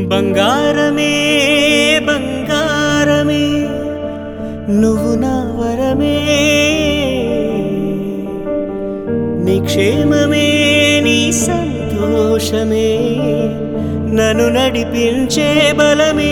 బంగారమే బంగారమే నువ్వు నా వరమే నీ క్షేమమే నీ సంతోషమే నన్ను నడిపించే బలమే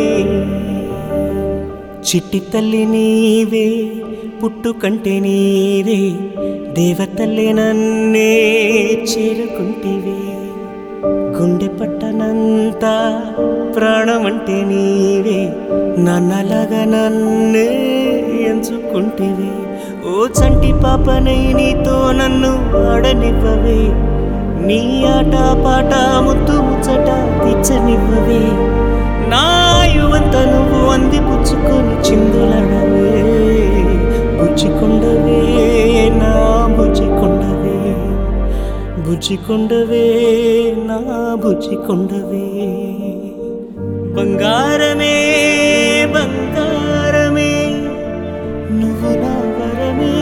చిట్టి తల్లి నీవే పుట్టుకంటే నీవే దేవతల్లి నన్నే చేరుకుంటివే గుండె పట్టనంత ప్రాణమంటే నీవే నన్నలాగా నన్నే ఎంచుకుంటివే ఓ చంటి పాపనై నీతో నన్ను ఆడనివ్వవే నీ ఆట పాట ముత్తు ముచ్చట తెచ్చనివ్వవే నా యువంత నువ్వు అంది పుచ్చుకొని చిందులడవే బుజ్జికొండవే నా బుజ్జికొండవే బుజ్జికొండవే నా బుజ్జికొండవే బంగారమే బంగారమే నువ్వు నా వరమే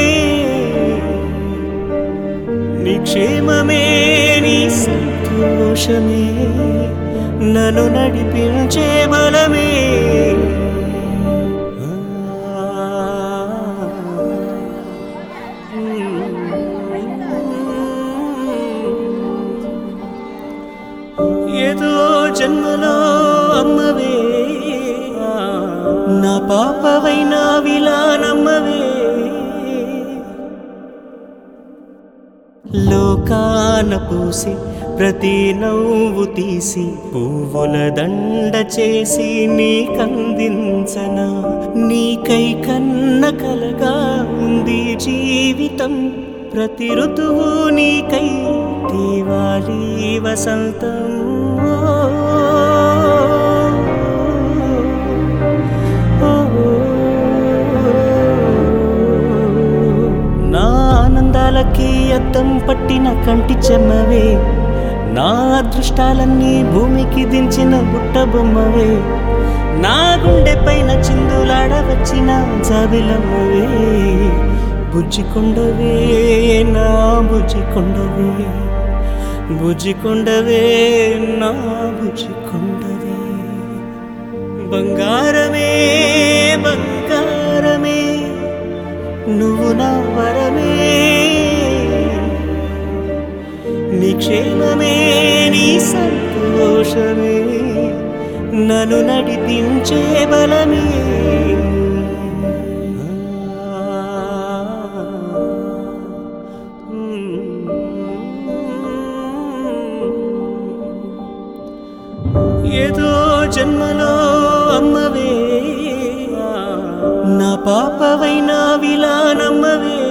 నీ క్షేమమే నీ సంతోషమే నన్ను నడిపించే బలమే ఏదో జన్మలో అమ్మవే నా పాపవైనా విలానమ్మవే లోకాన పూసి ప్రతి నవ్వు తీసి పువ్వుల దండ చేసి నీకందించన నీకై కన్న కలగా ఉంది జీవితం ప్రతి ఋతువు నీకై దేవాలి వసంతం నా ఆనందాలకి అద్దం పట్టిన కంటి చెమ్మవే నా అదృష్టాలన్నీ భూమికి దించిన బుట్ట బొమ్మవే నా గుండె పైన చిందులాడ వచ్చిన జాబిలమ్మవే బుజ్జికొండవే నా బుజ్జికొండవే బుజ్జికొండవే నా బుజ్జికొండవే బంగారమే బంగారమే నువ్వు నా వరమే నీ క్షేమమే నీ సంతోషమే నన్ను నడిపించే బలమే ఏదో జన్మలో అమ్మవే నా పాపవైనా విలానమ్మవే